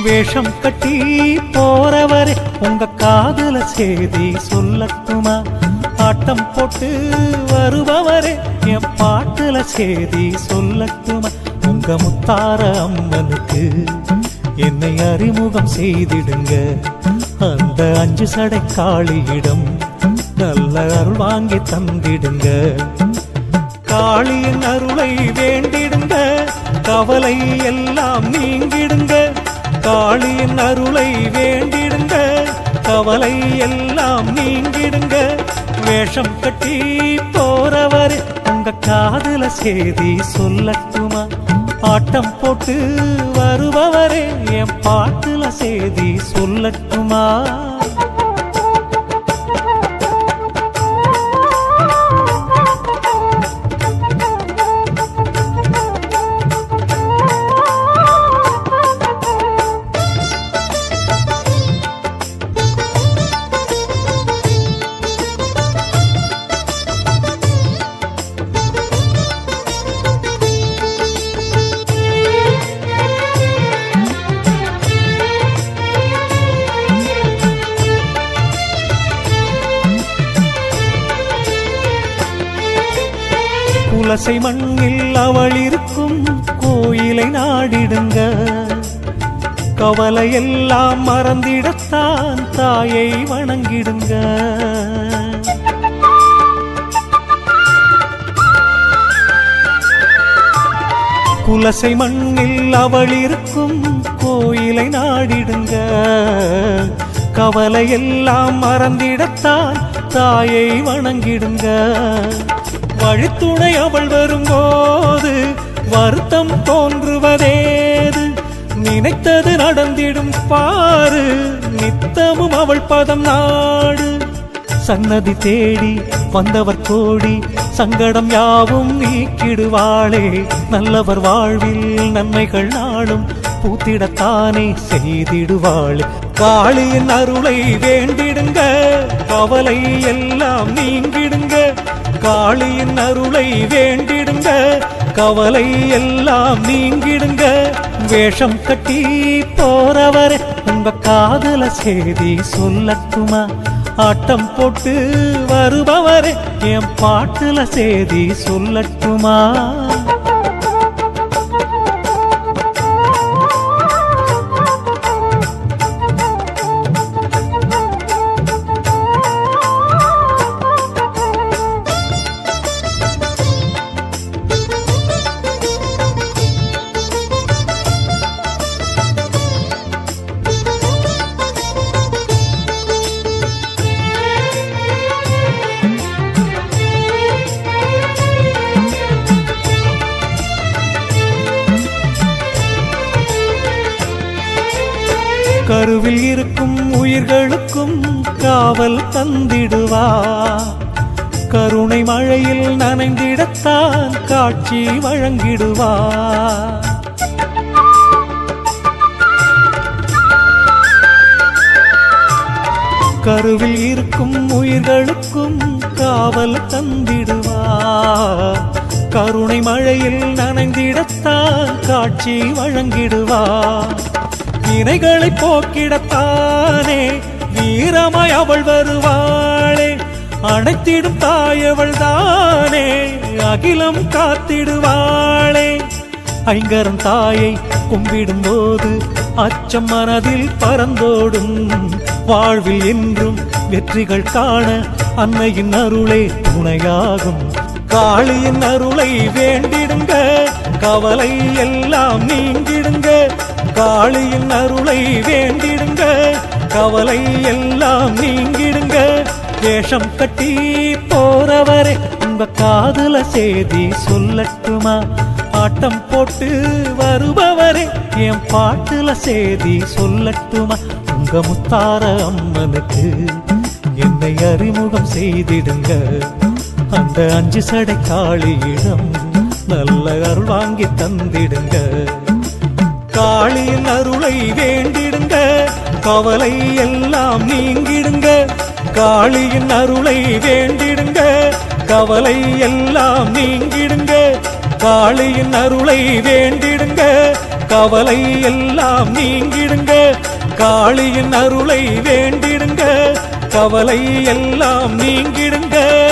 வேஷம் கட்டி போறவரே உங்க காதுல செய்தி சொல்லட்டுமா ஆட்டம் போட்டு வருபவரே என் பாட்டுல செய்தி சொல்லட்டுமா உங்க முத்தார அம்மனுக்கு என்னை அறிமுகம் செய்திடுங்க அந்த அஞ்சு சடை காளியிடம் நல்ல அருள் வாங்கி தந்திடுங்க காளியின் அருளை வேண்டிடுங்க கவலை எல்லாம் நீங்கிடுங்க காளியின் அருளை வேண்டிடுங்க கவலை எல்லாம் நீங்கிடுங்க வேஷம் கட்டி போறவர் உங்க காதுல செய்தி சொல்லட்டுமா ஆட்டம் போட்டு வருபவரே என் பாட்டுல செய்தி சொல்லட்டுமா குலசை மண்ணில் அவள் இருக்கும் கோயிலை நாடிடுங்க கவலை எல்லாம் மறந்திடத்தான் தாயை வணங்கிடுங்க குலசை மண்ணில் அவள் இருக்கும் கோயிலை நாடிடுங்க கவலை எல்லாம் மறந்திடத்தான் தாயை வணங்கிடுங்க வழித்துணை அவள் வரும்போது வருத்தம் தோன்றுவதேது நினைத்தது நடந்திடும் பாரு நித்தமும் அவள் பதம் நாடு சன்னதி தேடி வந்தவர் கோடி சங்கடம் யாவும் நீக்கிடுவாளே நல்லவர் வாழ்வில் நன்மைகள் நாளும் பூத்திடத்தானே செய்திடுவாள் காளியின் அருளை வேண்டிடுங்க கவலை எல்லாம் நீங்கிடுங்க காளியின் அருளை வேண்டிடுங்க கவலை எல்லாம் நீங்கிடுங்க வேஷம் கட்டி போறவர் உங்க காதல செய்தி சொல்லட்டுமா ஆட்டம் போட்டு வருபவரே என் பாட்டுல செய்தி சொல்லட்டுமா கருவில் இருக்கும் உயிர்களுக்கும் காவல் தந்திடுவா கருணை மழையில் நனைந்திடத்தான் காட்சி வழங்கிடுவா கருவில் இருக்கும் உயிர்களுக்கும் காவல் தந்திடுவா கருணை மழையில் நனைந்திடத்தான் காட்சி வழங்கிடுவா வினைகளை போக்கிடத்தானே வீரமாய் அவள் வருவாளே அணைத்திடும் தாயவள் தானே அகிலம் காத்திடுவாளே ஐங்கரன் தாயை கும்பிடும் போது அச்சம் மனதில் பறந்தோடும் வாழ்வில் என்றும் வெற்றிகள் காண அன்னையின் அருளே துணையாகும் காளியின் அருளை வேண்டிடுங்க கவலை எல்லாம் நீங்கிடுங்க காளியின் அருளை வேண்டிடுங்க கவலை எல்லாம் நீங்கிடுங்க வேஷம் கட்டி போறவரே உங்க காதுல செய்தி சொல்லட்டுமா ஆட்டம் போட்டு வருபவரே என் பாட்டுல செய்தி சொல்லட்டுமா உங்க முத்தார அம்மனுக்கு என்னை அறிமுகம் செய்திடுங்க அந்த அஞ்சு சடை காளியிடம் நல்ல அருள் வாங்கி தந்திடுங்க காளியின் அருளை வேண்டிடுங்க கவலை எல்லாம் நீங்கிடுங்க காளியின் அருளை வேண்டிடுங்க கவலை எல்லாம் நீங்கிடுங்க காளியின் அருளை வேண்டிடுங்க கவலை எல்லாம் நீங்கிடுங்க காளியின் அருளை வேண்டிடுங்க கவலை எல்லாம் நீங்கிடுங்க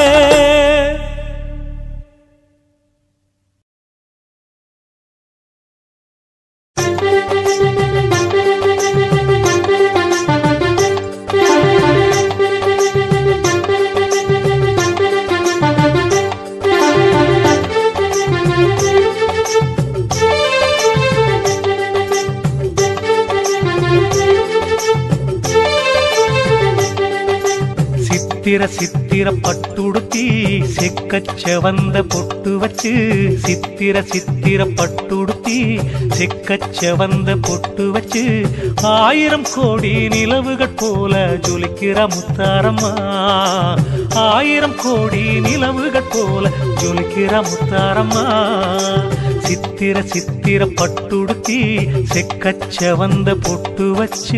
சித்திர சித்திர பட்டுடுத்தி செக்கச் செவந்த பொட்டு வச்சு சித்திர சித்திர பட்டுடுத்தி செக்கச் செவந்த பொட்டு வச்சு ஆயிரம் கோடி நிலவுகள் போல ஜொலிக்கிற முத்தாரம்மா ஆயிரம் கோடி நிலவுகள் போல ஜொலிக்கிற முத்தாரம்மா சித்திர சித்திர பட்டுடுத்தி செக்கச் செவந்த பொட்டு வச்சு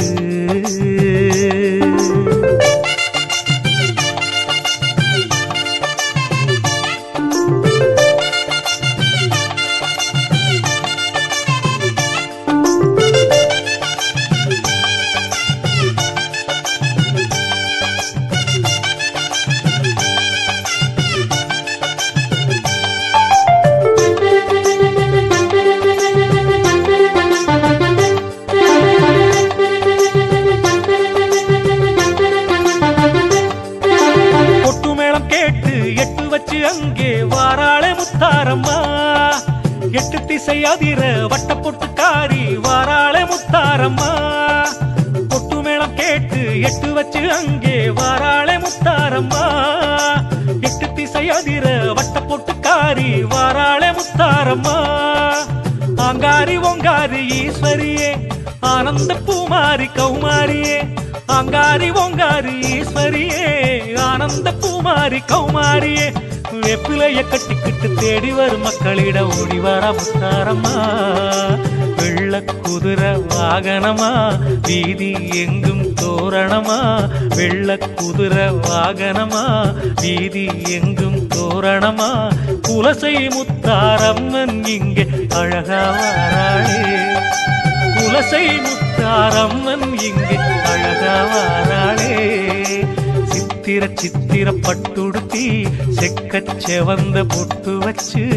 கொட்டு மேளம் கேட்டு எட்டு வச்சு அங்கே வாராளே முத்தாரம்மா எட்டு திசை அதிர வட்ட பொட்டுக்காரி வாராளே முத்தாரம்மா கொட்டு மேளம் கேட்டு எட்டு வச்சு அங்கே வாராளே முத்தாரம்மா எட்டு திசை அதிர வட்ட பொட்டுக்காரி வாராளே முத்தாரம்மா ஆங்காரி ஓங்காரி ஈஸ்வரியே ஆனந்த பூமாரி கௌமாரியே அங்காரி ஓங்காரி ஈஸ்வரியே ஆனந்த பூமாரி கௌமாரியே வெப்பிலைய கட்டிக்கிட்டு தேடி வரும் மக்களிட ஓடி வர முத்தாரம்மா வெள்ள குதிரை வாகனமா வீதி எங்கும் தோரணமா வெள்ள குதிரை வாகனமா வீதி எங்கும் தோரணமா குலசை முத்தாரம்மன் இங்கே அழகா வாராளே குலசை முத்தாரம்மன் இங்கே அழகா வாராளே சித்திர சித்திர பட்டுடுத்தி செக்கச் செவந்த பொட்டு வச்சு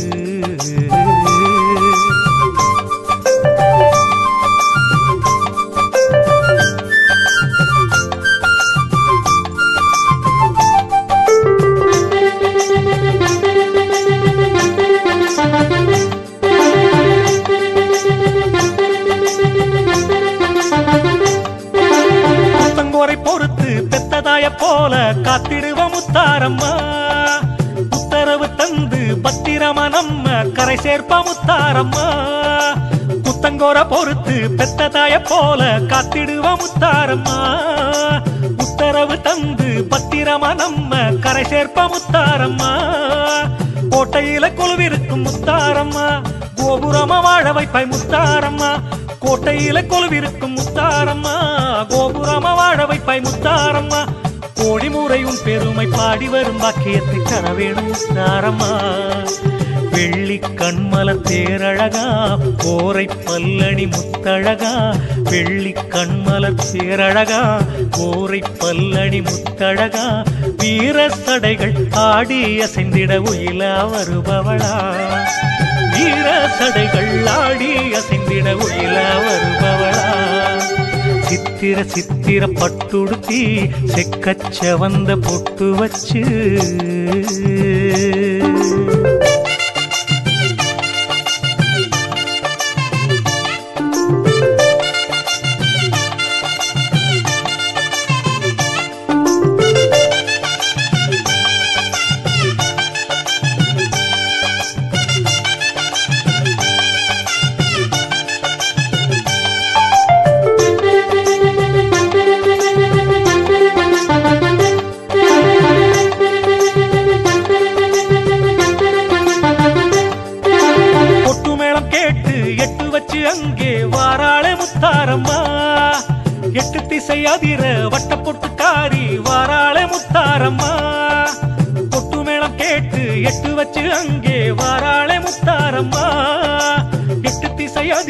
முத்தங்கோரை பொறுத்து பெத்ததாய போல காத்திடுவ முத்தாரம்மா உத்தரவு தந்து பத்திரமா நம்ம கரை சேர்ப்ப முத்தாரம்மா முத்தங்கோர பொறுத்து பெத்ததாய போல காத்திடுவ முத்தாரம்மா உத்தரவு தந்து பத்திரமா நம்ம கரை சேர்ப்ப முத்தாரம்மா கோட்டையில கொலுவிருக்கும் முத்தாரம்மா கோபுரமா வாழ வைப்பாய் முத்தாரம்மா கோட்டையில கொலுவிருக்கும் முத்தாரம்மா கோபுரமா வாழ வைப்பாய் முத்தாரம்மா கோடி முறை உன் பெருமை பாடி வரும் பாக்கியத்தை தர வேணும் முத்தாரம்மா வெள்ளி கண்மல தேரழகா கோரை பல்லணி முத்தழகா வெள்ளி கண்மல தேரழகா கோரை பல்லணி முத்தழகா வீர சடைகள் ஆடி அசைந்திட உயிலா வருபவளா வீர சடைகள் ஆடி அசைந்திட உயிலா வருபவளா சித்திர சித்திர பட்டுடுத்தி செக்கச் செவந்த பொட்டு வச்சு கொட்டு மேளம் கேட்டு எட்டு வச்சு அங்கே வாராளே முத்தாரம்மா எட்டு திசை அதிர வட்ட பொட்டுக்காரி வாராளே முத்தாரம்மா கொட்டு மேளம் கேட்டு எட்டு வச்சு அங்கே வாராளே முத்தாரம்மா எட்டு திசை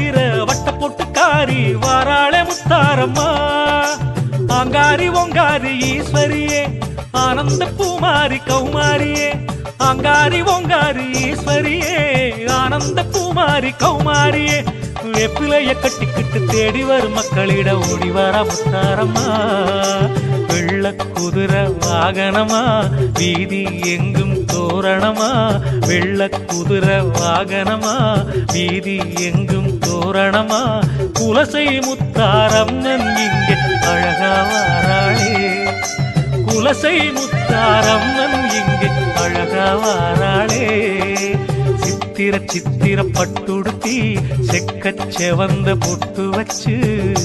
வாராளே முத்தாரம்மா ஆங்காரி ஓங்காரி ஈஸ்வரியே ஆனந்த பூமாரி கௌமாரியே ஆங்காரி ஓங்காரி ஈஸ்வரியே ஆனந்த பூமாரி கௌமாரியே வெப்பிலைய கட்டிக்கிட்டு தேடி வரும் மக்களிட ஓடி வர முத்தாரம்மா வெள்ள குதிரை வாகனமா வீதி எங்கும் தோரணமா வெள்ள குதிரை வாகனமா வீதி எங்கும் தோரணமா குலசை முத்தாரம்மன் இங்கே அழகா வாராளே குலசை முத்தாரம்மன் இங்கே அழகா வாராளே சித்திர சித்திர பட்டுடுத்தி செக்கச் செவந்த பொட்டு வச்சு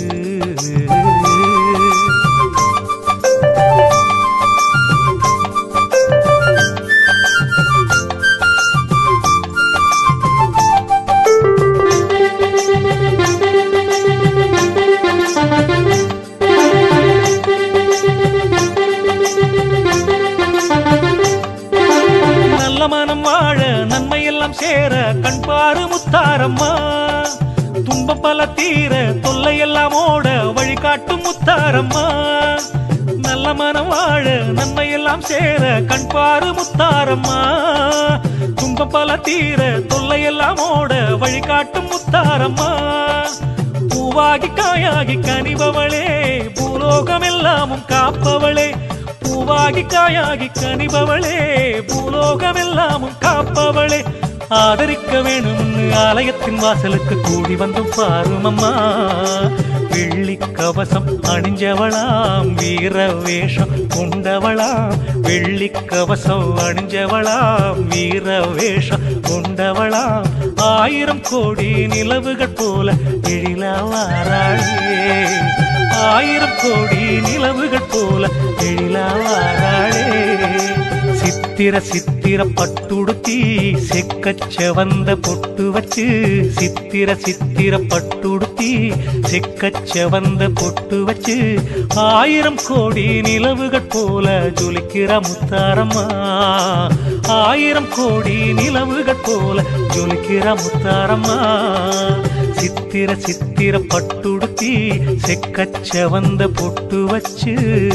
நல்ல மனம் வாழ நன்மை எல்லாம் சேர கண் பாரு முத்தாரம்மா துன்பம் பல தீர தொல்லை எல்லாம் ஓட வழிகாட்டும் முத்தாரம்மா நல்ல மனம் வாழ நன்மை எல்லாம் சேர கண் பாரு முத்தாரம்மா துன்பம் பல தீர தொல்லை எல்லாம் ஓட வழிகாட்டும் முத்தாரம்மா பூவாகி காயாகி கனிபவளே பூலோகம் எல்லாமும் காப்பவளே பூவாகி காயாகி கனிபவளே பூலோகம் எல்லாமும் காப்பவளே ஆதரிக்க வேணும்னு ஆலயத்தின் வாசலுக்கு கூடி வந்தும் பாருமம்மா வெள்ளி கவசம் அணிஞ்சவளாம் வீர வேஷம் கொண்டவளாம் வெள்ளி கவசம் அணிஞ்சவளாம் வீர வேஷம் கொண்டவளாம் ஆயிரம் கோடி நிலவுகள் போல எழிலா வாராளே ஆயிரம் கோடி நிலவுகள் போல எழிலா வாராளே சித்திர சித்திர பட்டுடுத்தி செக்கச் செவந்த பொட்டு வச்சு சித்திர சித்திர பட்டுடுத்தி செக்கச் செவந்த பொட்டு வச்சு ஆயிரம் கோடி நிலவுகள் போல ஜொலிக்கிற முத்தாரம்மா ஆயிரம் கோடி நிலவுகள் போல ஜொலிக்கிற முத்தாரம்மா சித்திர சித்திர பட்டுடுத்தி செக்கச் செவந்த பொட்டு வச்சு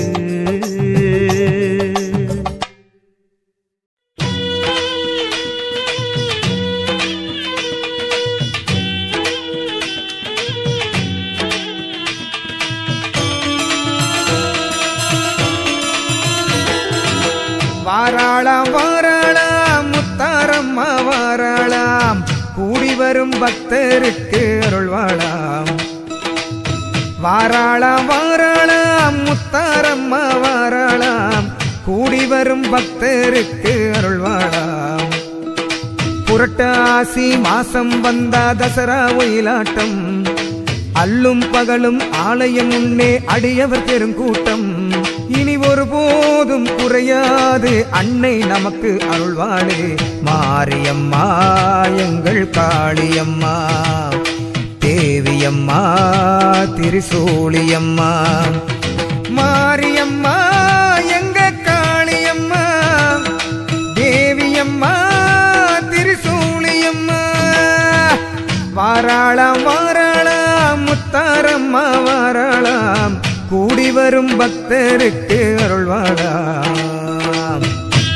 வாராளாம் வாராளாம் முத்தாரம்மா வாராளாம் கூடி வரும் பக்தருக்கு அருள்வாளாம் வாராளாம் வாராளாம் முத்தாரம்மா வாராளாம் கூடி வரும் பக்தருக்கு அருள்வாளாம் புரட்டாசி மாசம் வந்தா தசரா ஒயிலாட்டம் அல்லும் பகலும் ஆலயம் முன்னே அடியவர் பெருங்கூட்டம் இனி ஒருபோதும் குறையாது அன்னை நமக்கு அருள்வாளே மாரியம்மா எங்கள் காளியம்மா தேவியம்மா திரிசூலியம்மா மாரியம்மா எங்க காளியம்மா தேவியம்மா திரிசூலியம்மா வாராளாம் வாராளாம் முத்தாரம்மா வாராளாம் கூடி வரும் பக்தருக்கு அருள்வாளாம்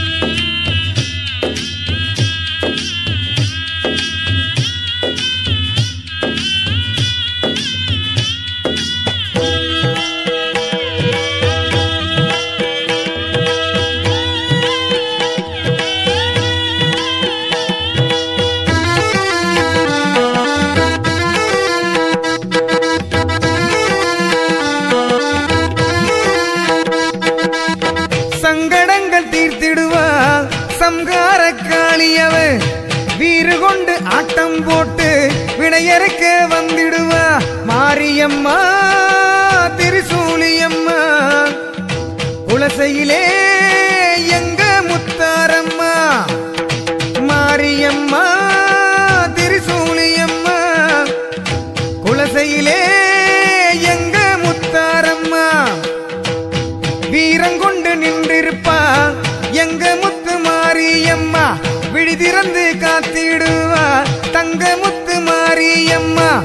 சங்கடங்கள் தீர்த்திடுவா சம்கார காளியவ வீறு கொண்டு ஆட்டம் போட்டு வினையறுக்க வந்திடுவா மாரியம்மா திரிசூலியம்மா குலசையிலே எங்க முத்தாரம்மா மாரியம்மா திரிசூலியம்மா குலசையிலே எங்க முத்தாரம்மா வீரங்கொண்டு நின்றிருப்பா எங்க முத்து மாரியம்மா விழி திறந்து காத்திடுவா தங்க முத்து மாரியம்மா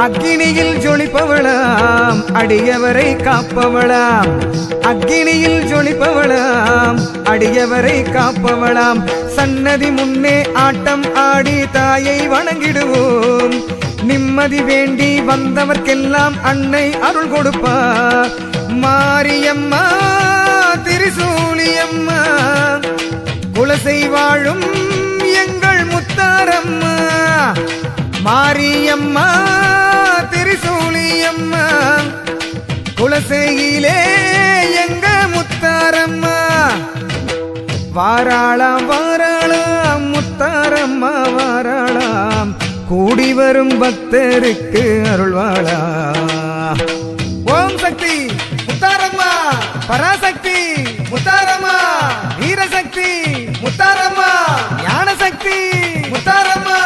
அக்கினியில் ஜொலிப்பவளாம் அடியவரை காப்பவளாம் அக்கினியில் ஜொலிப்பவளாம் அடியவரை காப்பவளாம் சன்னதி முன்னே ஆட்டம் ஆடி தாயை வணங்கிடுவோம் நிம்மதி வேண்டி வந்தவர்க்கெல்லாம் அன்னை அருள் கொடுப்பா மாரியம்மா திரிசூலியம்மா குலசை வாழும் எங்கள் முத்தாரம்மா மாரியம்மா திரிசூலியம்மா குலசையிலே எங்க முத்தாரம்மா வாராளாம் வாராளாம் முத்தாரம்மா வாராளாம் கூடி வரும் பக்தருக்கு அருள்வாளா ஓம் சக்தி முத்தாரம்மா பராசக்தி முத்தாரம்மா வீரசக்தி முத்தாரம்மா ஞானசக்தி முத்தாரம்மா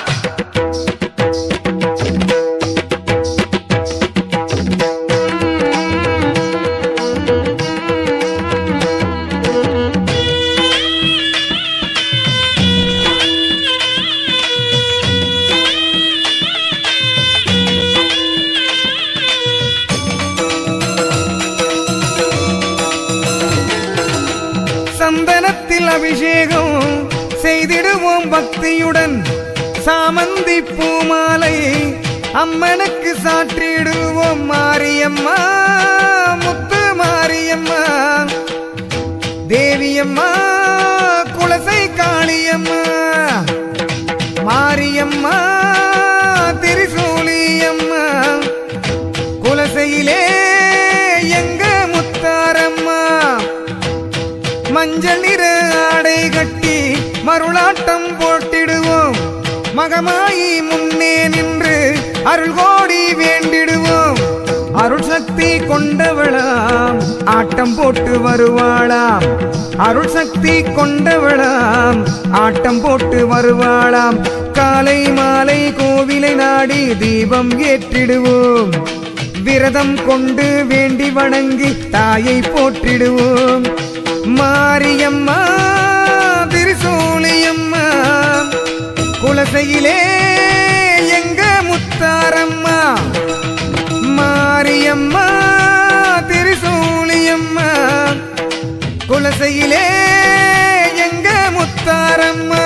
சந்தனத்தில் அபிஷேகம் செய்திடுவோம் பக்தியுடன் சாமந்தி பூமாலை அம்மனுக்கு சாற்றிடுவோம் மாரியம்மா முத்து மாரியம்மா தேவியம்மா குலசை காளியம்மா மாரியம்மா திரிசூலியம்மா குலசையிலே எங்க முத்தாரம்மா மஞ்சள் நிற ஆடை கட்டி மருளாட்டம் போட்டிடுவோம் மகமாயி முன்னே நின்று அருள் கோடி வேண்டிடுவோம் அருள் சக்தி கொண்டவளாம் ஆட்டம் போட்டு வருவாளாம் அருள் சக்தி கொண்டவளாம் ஆட்டம் போட்டு வருவாளாம் காலை மாலை கோவிலை நாடி தீபம் ஏற்றிடுவோம் விரதம் கொண்டு வேண்டி வணங்கி தாயை போற்றிடுவோம் மாரியம்மா திரிசூலியம்மா குலசையிலே எங்க முத்தாரம்மா மாரியம்மா திரிசூலியம்மா குலசையிலே எங்க முத்தாரம்மா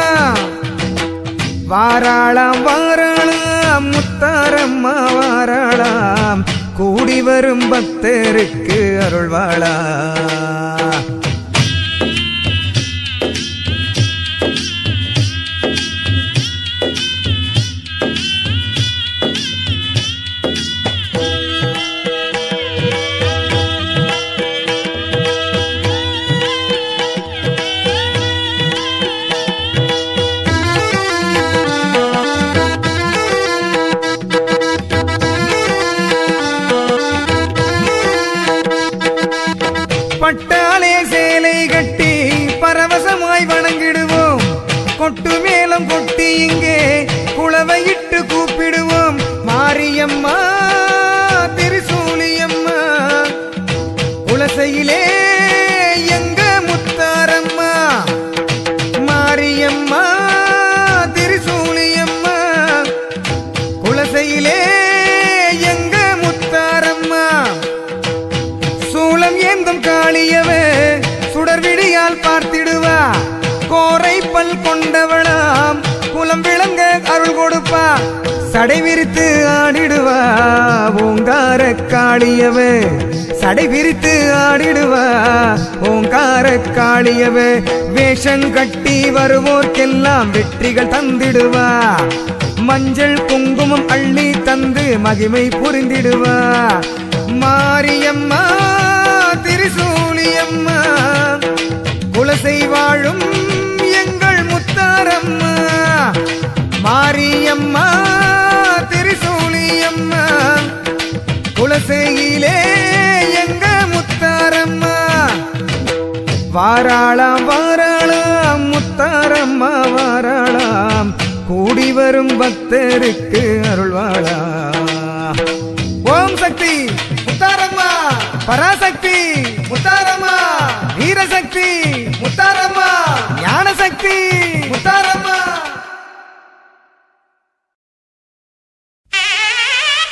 வாராளாம் வாராளாம் முத்தாரம்மா வாராளாம் கூடி வரும் பக்தருக்கு அருள்வாளா பட்டாளே சேலை கட்டி பரவசமாய் வணங்கிடுவோம் கொட்டு மேளம் கொட்டி இங்கே குளவையிட்டு கூப்பிடுவோம் மாரியம்மா திரிசூலியம்மா குலசையிலே எங்க முத்தாரம்மா மாரியம்மா திரிசூலியம்மா குலசையிலே எங்க முத்தாரம்மா சூளம் ஏந்தும் காளியவே சுடர்விழியால் பார்த்திடுவா கோரை பல் கொண்டவளாம் குலம் விளங்க அருள் கொடுப்பா சடை விரித்து ஆடிடுவா ஓங்கார காளியவே சடை விரித்து ஆடிடுவா ஓங்கார காளியவே வேஷம் கட்டி வருவோர்க்கெல்லாம் வெற்றிகள் தந்திடுவா மஞ்சள் குங்குமம் அள்ளி தந்து மகிமை புரிந்திடுவா மாரியம்மா திரிசூலியம்மா குலசை வாழும் எங்கள் முத்தாரம்மா மாரியம்மா திரிசூலியம்மா குலசையிலே எங்க முத்தாரம்மா வாராளாம் வாராளாம் முத்தாரம்மா வாராளாம் கூடி வரும் பக்தருக்கு அருள்வாளா ஓம் சக்தி முத்தாரம்மா பராசக்தி முத்தாரம்மா வீரசக்தி முத்தாரம்மா ஞானசக்தி முத்தாரம்மா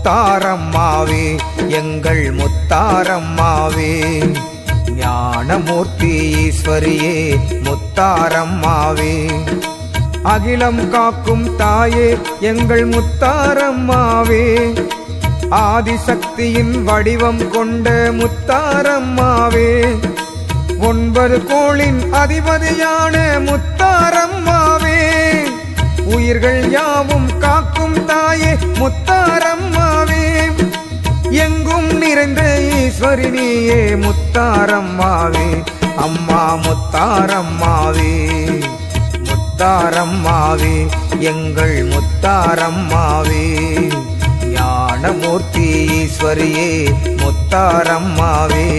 முத்தாரம்மாவே எங்கள் முத்தாரம்மாவே ஞானமூர்த்தி ஈஸ்வரியே முத்தாரம்மாவே அகிலம் காக்கும் தாயே எங்கள் முத்தாரம்மாவே ஆதிசக்தியின் வடிவம் கொண்ட முத்தாரம்மாவே ஒன்பது கோளின் அதிபதியான முத்தாரம்மாவே உயிர்கள் யாவும் காக்கும் தாயே முத்தாரம்மாவே எங்கும் நிறைந்த ஈஸ்வரி நீயே முத்தாரம்மாவே அம்மா முத்தாரம்மாவே முத்தாரம்மாவே எங்கள் முத்தாரம்மாவே ஞானமூர்த்தி ஈஸ்வரியே முத்தாரம்மாவே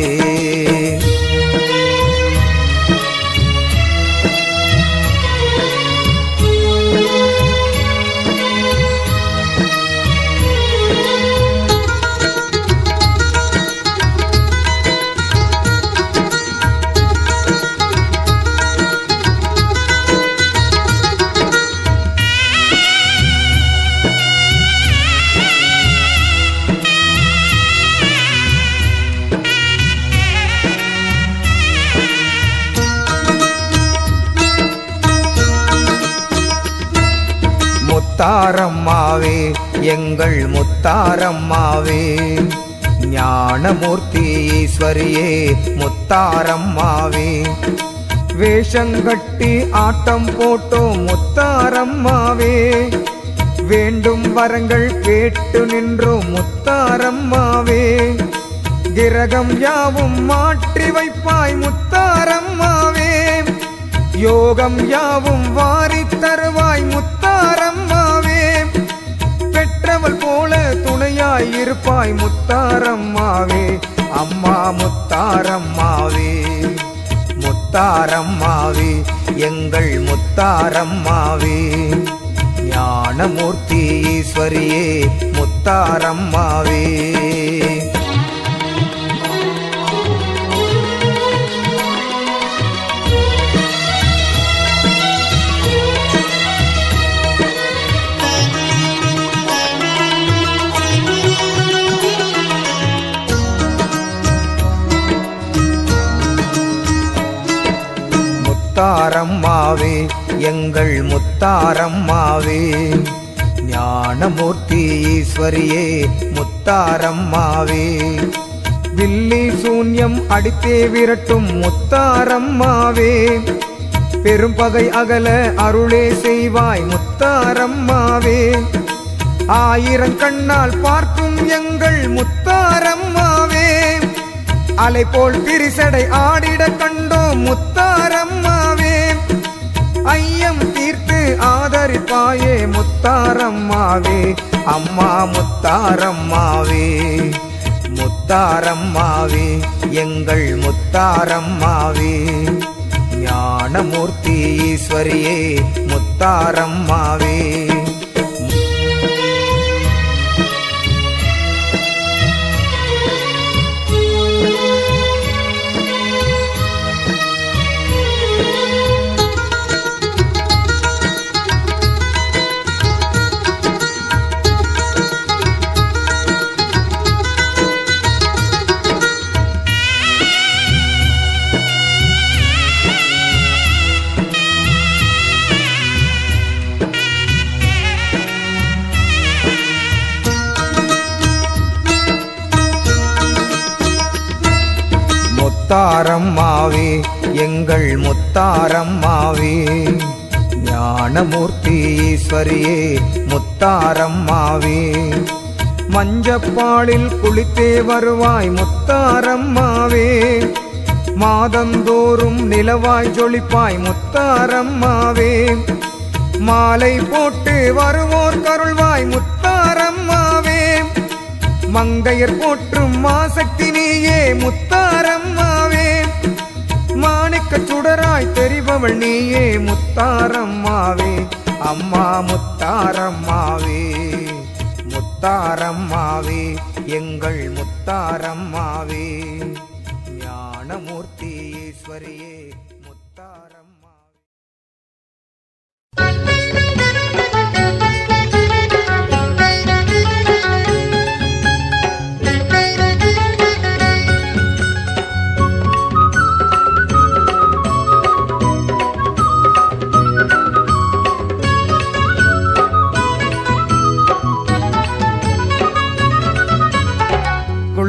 முத்தாரம்மாவே எங்கள் முத்தாரம்மாவே ஞானமூர்த்தி ஈஸ்வரியே முத்தாரம்மாவே வேஷங்கட்டி ஆட்டம் போட்டோம் முத்தாரம்மாவே வேண்டும் வரங்கள் கேட்டு நின்றோம் முத்தாரம்மாவே கிரகம் யாவும் மாற்றி வைப்பாய் முத்தாரம்மாவே யோகம் யாவும் வாரி தருவாய் முத்தாரம்மாவே பெற்றவள் போல துணையாய் இருப்பாய் முத்தாரம்மாவே அம்மா முத்தாரம்மாவே முத்தாரம்மாவே எங்கள் முத்தாரம்மாவே ஞானமூர்த்தி ஈஸ்வரியே முத்தாரம்மாவே முத்தாரம்மாவே எங்கள் முத்தாரம்மாவே ஞானமூர்த்தி ஈஸ்வரியே முத்தாரம்மாவே வில்லி சூன்யம் அடித்தே விரட்டும் முத்தாரம்மாவே பெரும் பகை அகல அருளே செய்வாய் முத்தாரம்மாவே ஆயிரம் கண்ணால் பார்க்கும் எங்கள் முத்தாரம்மாவே அலை போல் திரிசடை ஆடிட கண்டோம் முத்தாரம்மாவே ஐயம் தீர்த்து ஆதரிப்பாயே முத்தாரம்மாவே அம்மா முத்தாரம்மாவே முத்தாரம்மாவே எங்கள் முத்தாரம்மாவே ஞானமூர்த்தி ஈஸ்வரியே முத்தாரம்மாவே முத்தாரம்மாவே எங்கள் முத்தாரம்மாவே ஞானமூர்த்தி ஈஸ்வரியே முத்தாரம்மாவே மஞ்சப்பாலில் குளித்தே வருவாய் முத்தாரம்மாவே மாதந்தோறும் நிலவாய் ஜொலிப்பாய் முத்தாரம்மாவே மாலை போட்டு வருவோர் கருள்வாய் முத்தாரம்மாவே மங்கையர் போற்றும் மாசக்தி நீயே முத்தாரம்மாவே மாணிக்க சுடராய் தெரிபவள் நீயே முத்தாரம்மாவே அம்மா முத்தாரம்மாவே முத்தாரம்மாவே எங்கள் முத்தாரம்மாவே ஞானமூர்த்தி ஈஸ்வரியே முத்தாரம்மாவே Thank you.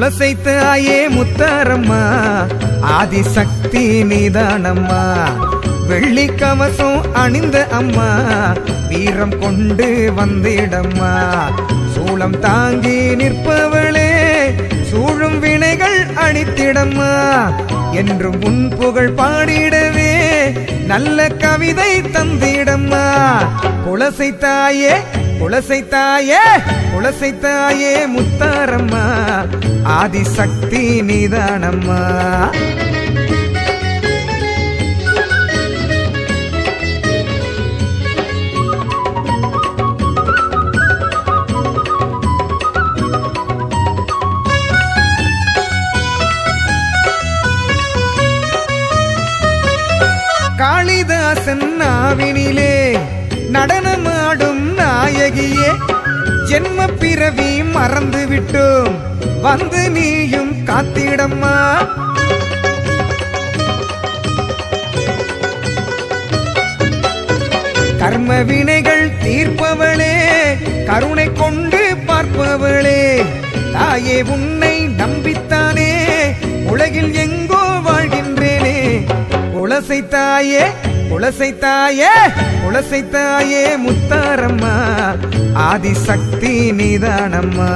குலசை தாயே முத்தாரம்மா ஆதிசக்தி நீதானம்மா வெள்ளி கவசம் அணிந்த அம்மா வீரம் கொண்டு வந்திடம்மா சூளம் தாங்கி நிற்பவளே சூழும் வினைகள் அழித்திடம்மா என்றும் உன் புகழ் பாடிடவே நல்ல கவிதை தந்திடம்மா குலசை தாயே குலசை தாயே குலசை தாயே முத்தாரம்மா ஆதிசக்தி நீதானம்மா காளிதாசன் நாவினிலே நடனமாடும் நாயகியே ஜென்ம பிறவி மறந்து விட்டோம் வந்து நீயும் காத்திடம்மா கர்ம வினைகள் தீர்ப்பவளே கருணை கொண்டு பார்ப்பவளே தாயே உன்னை நம்பித்தானே உலகில் எங்கோ வாழ்கின்றேனே குலசை தாயே குலசை தாயே குலசை தாயே முத்தாரம்மா ஆதிசக்தி நீதானம்மா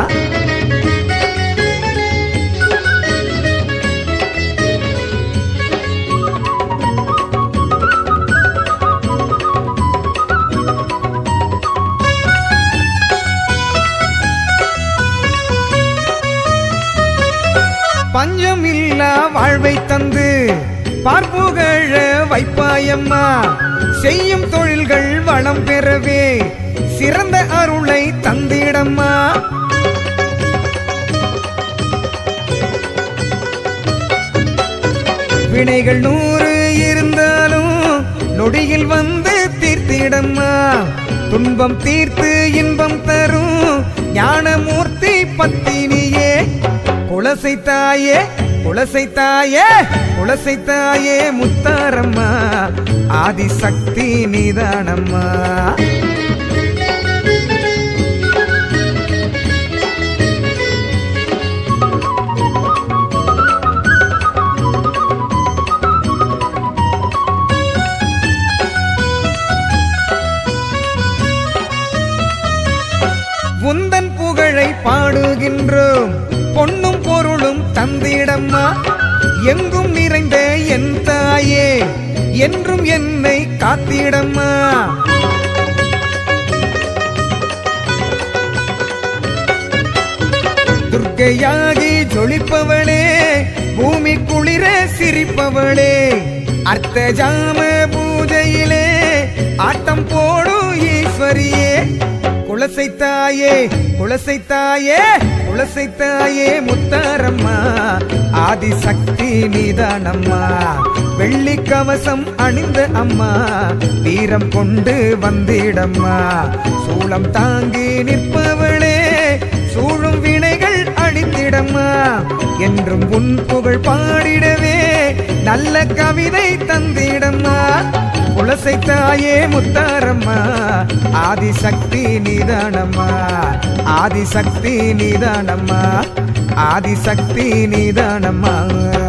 பஞ்சமில்லா வாழ்வை தந்து பார்ப்புகழ வைப்பாயம்மா செய்யும் தொழில்கள் வளம் பெறவே சிறந்த அருளை தந்திடம்மா வினைகள் நூறு இருந்தாலும் நொடியில் வந்து தீர்த்திடம்மா துன்பம் தீர்த்து இன்பம் தரும் ஞானமூர்த்தி பத்தினியே குலசை தாயே குலசை தாயே குலசை தாயே முத்தாரம்மா ஆதிசக்தி நீதானம்மா உந்தன் புகழை பாடுகின்றோம் பொன்னும் பொருளும் தந்திடம்மா எங்கும் நிறைந்த என் தாயே என்றும் என்னை காத்திடம்மா துர்க்கையாகி ஜொலிப்பவளே பூமி குளிர சிரிப்பவளே அர்த்த ஜாம பூஜையிலே ஆட்டம் போடும் ஈஸ்வரியே குலசை தாயே குலசை தாயே குலசை தாயே முத்தாரம்மா ஆதிசக்தி நீதானம்மா வெள்ளி கவசம் அணிந்த அம்மா வீரம் கொண்டு வந்திடம்மா சூளம் தாங்கி நிற்பவளே சூழும் வினைகள் அழித்திடம்மா என்றும் உன் புகழ் பாடிடவே நல்ல கவிதை தந்திடம்மா குலசை தாயே முத்தாரம்மா ஆதிசக்தி நீதானம்மா ஆதிசக்தி நீதானம்மா ஆதிசக்தி நீதானம்மா